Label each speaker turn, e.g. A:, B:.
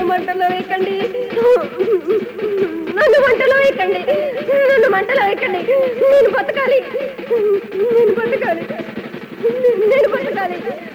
A: మంటలో వేయకండి నన్ను మంటలో వేయకండి నన్ను మంటలో వేయకండి నేను బతకాలి నేను బతకాలి నేను బతకాలి